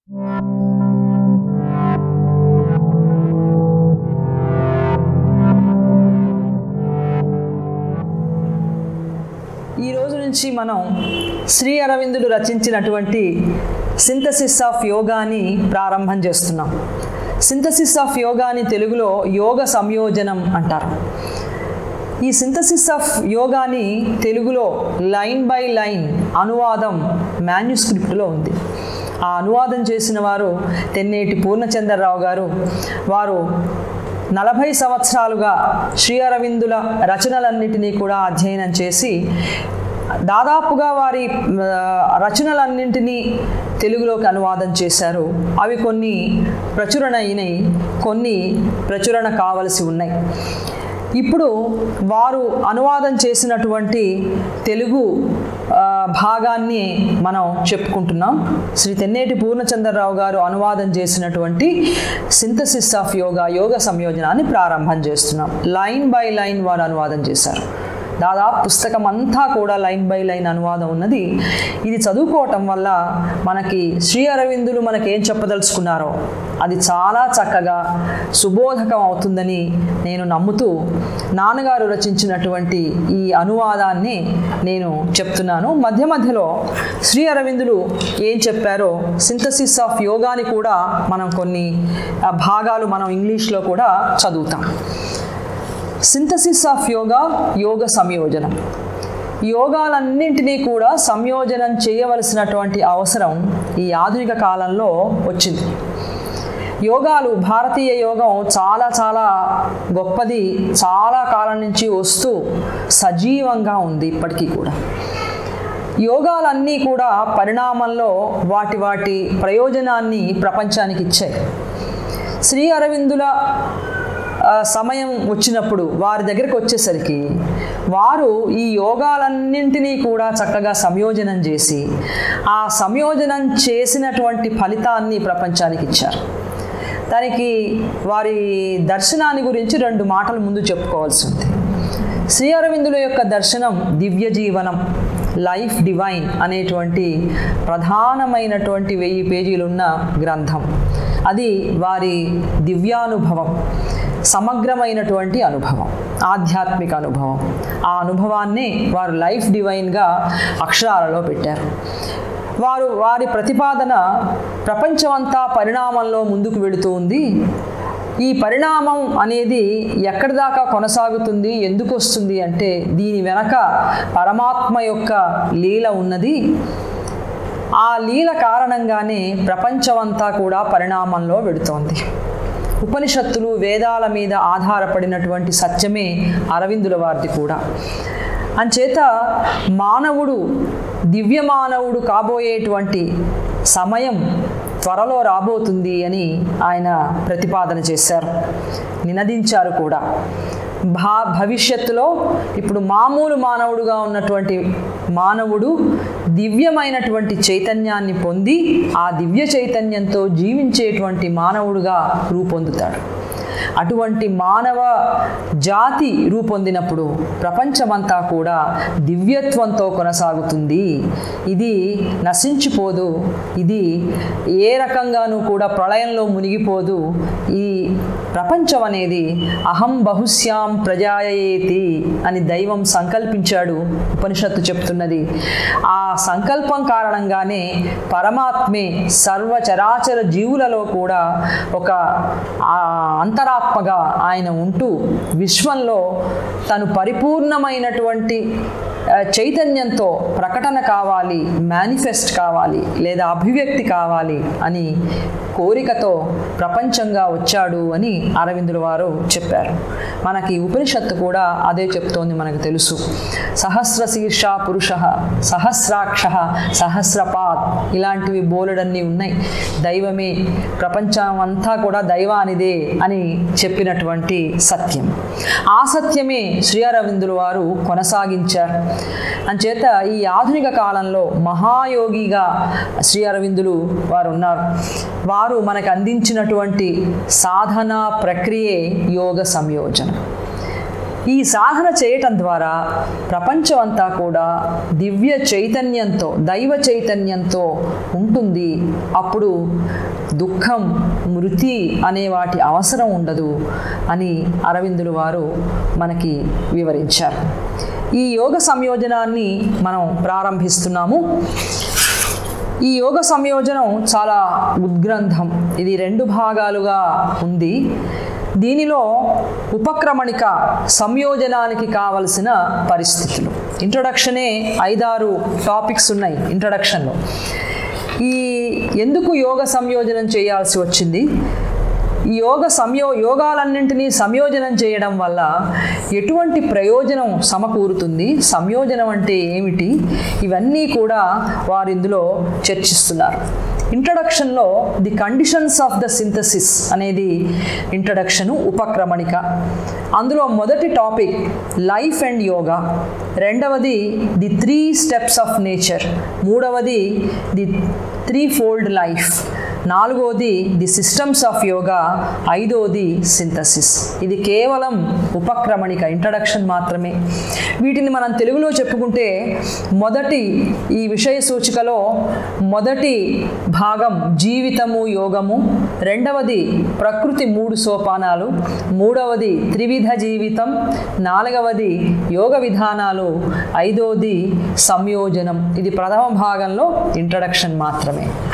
ఈ రోజు నుంచి మనం శ్రీ అరవిందుడు రచించినటువంటి సింథసిస్ ఆఫ్ యోగాని ప్రారంభం చేస్తున్నాం సింథసిస్ ఆఫ్ యోగాని తెలుగులో యోగ సంయోజనం అంటారు ఈ సింథసిస్ ఆఫ్ యోగాని తెలుగులో లైన్ బై లైన్ అనువాదం మాన్యుస్క్రిప్ట్లో ఉంది ఆ అనువాదం చేసిన వారు తెన్నేటి పూర్ణచంద్రరావు గారు వారు నలభై సంవత్సరాలుగా శ్రీ అరవిందుల రచనలన్నిటినీ కూడా అధ్యయనం చేసి దాదాపుగా వారి ఆ, రచనలన్నింటినీ తెలుగులోకి అనువాదం చేశారు అవి కొన్ని ప్రచురణ అయినాయి కొన్ని ప్రచురణ కావలసి ఉన్నాయి ఇప్పుడు వారు అనువాదం చేసినటువంటి తెలుగు ఆ, భాగాన్ని మనం చెప్పుకుంటున్నాం శ్రీ తెన్నేటి పూర్ణచంద్రరావు గారు అనువాదం చేసినటువంటి సింథసిస్ ఆఫ్ యోగా యోగ సంయోజనాన్ని ప్రారంభం చేస్తున్నాం లైన్ బై లైన్ వారు అనువాదం చేశారు దాదాపు పుస్తకం అంతా కూడా లైన్ బై లైన్ అనువాదం ఉన్నది ఇది చదువుకోవటం వల్ల మనకి శ్రీ అరవిందులు మనకి ఏం చెప్పదలుచుకున్నారో అది చాలా చక్కగా సుబోధకం అవుతుందని నేను నమ్ముతూ నాన్నగారు రచించినటువంటి ఈ అనువాదాన్ని నేను చెప్తున్నాను మధ్య మధ్యలో శ్రీ అరవిందులు ఏం చెప్పారో సింథసిస్ ఆఫ్ యోగాని కూడా మనం కొన్ని ఆ, భాగాలు మనం ఇంగ్లీష్లో కూడా చదువుతాం సింథసిస్ ఆఫ్ యోగా యోగ సంయోజనం యోగాలన్నింటినీ కూడా సంయోజనం చేయవలసినటువంటి అవసరం ఈ ఆధునిక కాలంలో వచ్చింది యోగాలు భారతీయ యోగం చాలా చాలా గొప్పది చాలా కాలం నుంచి వస్తూ సజీవంగా ఉంది ఇప్పటికీ కూడా యోగాలన్నీ కూడా పరిణామంలో వాటి వాటి ప్రయోజనాన్ని ప్రపంచానికి ఇచ్చాయి శ్రీ అరవిందుల ఆ, సమయం వచ్చినప్పుడు వారి దగ్గరికి వచ్చేసరికి వారు ఈ యోగాలన్నింటినీ కూడా చక్కగా సంయోజనం చేసి ఆ సంయోజనం చేసినటువంటి ఫలితాన్ని ప్రపంచానికి ఇచ్చారు దానికి వారి దర్శనాన్ని గురించి రెండు మాటలు ముందు చెప్పుకోవాల్సి ఉంది శ్రీ అరవిందుల యొక్క దర్శనం దివ్య జీవనం లైఫ్ డివైన్ అనేటువంటి ప్రధానమైనటువంటి వెయ్యి పేజీలున్న గ్రంథం అది వారి దివ్యానుభవం సమగ్రమైనటువంటి అనుభవం ఆధ్యాత్మిక అనుభవం ఆ అనుభవాన్ని వారు లైఫ్ డివైన్గా అక్షరాలలో పెట్టారు వారు వారి ప్రతిపాదన ప్రపంచమంతా పరిణామంలో ముందుకు వెళుతూ ఉంది ఈ పరిణామం అనేది ఎక్కడి దాకా కొనసాగుతుంది ఎందుకు వస్తుంది అంటే దీని వెనక పరమాత్మ యొక్క లీల ఉన్నది ఆ లీల కారణంగానే ప్రపంచమంతా కూడా పరిణామంలో వెడుతోంది ఉపనిషత్తులు వేదాల మీద ఆధారపడినటువంటి సత్యమే అరవిందుల వారిది కూడా అంచేత మానవుడు దివ్య మానవుడు కాబోయేటువంటి సమయం త్వరలో రాబోతుంది అని ఆయన ప్రతిపాదన చేశారు నినదించారు కూడా భా భవిష్యత్తులో ఇప్పుడు మామూలు మానవుడుగా ఉన్నటువంటి మానవుడు దివ్యమైనటువంటి చైతన్యాన్ని పొంది ఆ దివ్య చైతన్యంతో జీవించేటువంటి మానవుడుగా రూపొందుతాడు అటువంటి మానవ జాతి రూపొందినప్పుడు ప్రపంచమంతా కూడా దివ్యత్వంతో కొనసాగుతుంది ఇది నశించిపోదు ఇది ఏ రకంగానూ కూడా ప్రళయంలో మునిగిపోదు ఈ ప్రపంచం అనేది అహం బహుశ్యాం ప్రజాయేతి అని దైవం సంకల్పించాడు ఉపనిషత్తు చెప్తున్నది ఆ సంకల్పం కారణంగానే పరమాత్మే సర్వ చరాచర జీవులలో కూడా ఒక ఆ అంతరాత్మగా ఆయన ఉంటూ విశ్వంలో తను పరిపూర్ణమైనటువంటి ఆ, చైతన్యంతో ప్రకటన కావాలి మేనిఫెస్ట్ కావాలి లేదా అభివ్యక్తి కావాలి అని కోరికతో ప్రపంచంగా వచ్చాడు అని అరవిందుల వారు చెప్పారు మనకి ఉపనిషత్తు కూడా అదే చెప్తోంది మనకు తెలుసు సహస్ర శీర్ష పురుష సహస్రాక్ష సహస్రపాద్ ఇలాంటివి బోలెడన్నీ ఉన్నాయి దైవమే ప్రపంచం అంతా కూడా దైవానిదే అని చెప్పినటువంటి సత్యం ఆ సత్యమే శ్రీ అరవిందుల వారు కొనసాగించారు అంచేత ఈ ఆధునిక కాలంలో మహాయోగిగా శ్రీ అరవిందులు వారు ఉన్నారు వారు మనకు అందించినటువంటి సాధన ప్రక్రియే యోగ సంయోజనం ఈ సాధన చేయటం ద్వారా ప్రపంచం అంతా కూడా దివ్య చైతన్యంతో దైవ చైతన్యంతో ఉంటుంది అప్పుడు దుఃఖం మృతి అనే వాటి అవసరం ఉండదు అని అరవిందులు వారు మనకి వివరించారు ఈ యోగ సంయోజనాన్ని మనం ప్రారంభిస్తున్నాము ఈ యోగ సంయోజనం చాలా ఉద్గ్రంథం ఇది రెండు భాగాలుగా ఉంది దీనిలో ఉపక్రమణిక సంయోజనానికి కావలసిన పరిస్థితులు ఇంట్రొడక్షనే ఐదారు టాపిక్స్ ఉన్నాయి ఇంట్రొడక్షన్లో ఈ ఎందుకు యోగ సంయోజనం చేయాల్సి వచ్చింది ఈ యోగ సంయో యోగాలన్నింటినీ సంయోజనం చేయడం వల్ల ఎటువంటి ప్రయోజనం సమకూరుతుంది సంయోజనం అంటే ఏమిటి ఇవన్నీ కూడా వారు ఇందులో చర్చిస్తున్నారు ఇంట్రడక్షన్లో the conditions of the synthesis అనేది ఇంట్రడక్షను ఉపక్రమణిక అందులో మొదటి టాపిక్ లైఫ్ అండ్ యోగా రెండవది the three steps of nature మూడవది ది త్రీ ఫోల్డ్ లైఫ్ నాలుగోది ది సిస్టమ్స్ ఆఫ్ యోగా ఐదోది సింథసిస్ ఇది కేవలం ఉపక్రమణిక ఇంట్రడక్షన్ మాత్రమే వీటిని మనం తెలుగులో చెప్పుకుంటే మొదటి ఈ విషయ సూచికలో మొదటి భాగం జీవితము యోగము రెండవది ప్రకృతి మూడు సోపానాలు మూడవది త్రివిధ జీవితం నాలుగవది యోగ విధానాలు ఐదవది సంయోజనం ఇది ప్రథమ భాగంలో ఇంట్రడక్షన్ మాత్రమే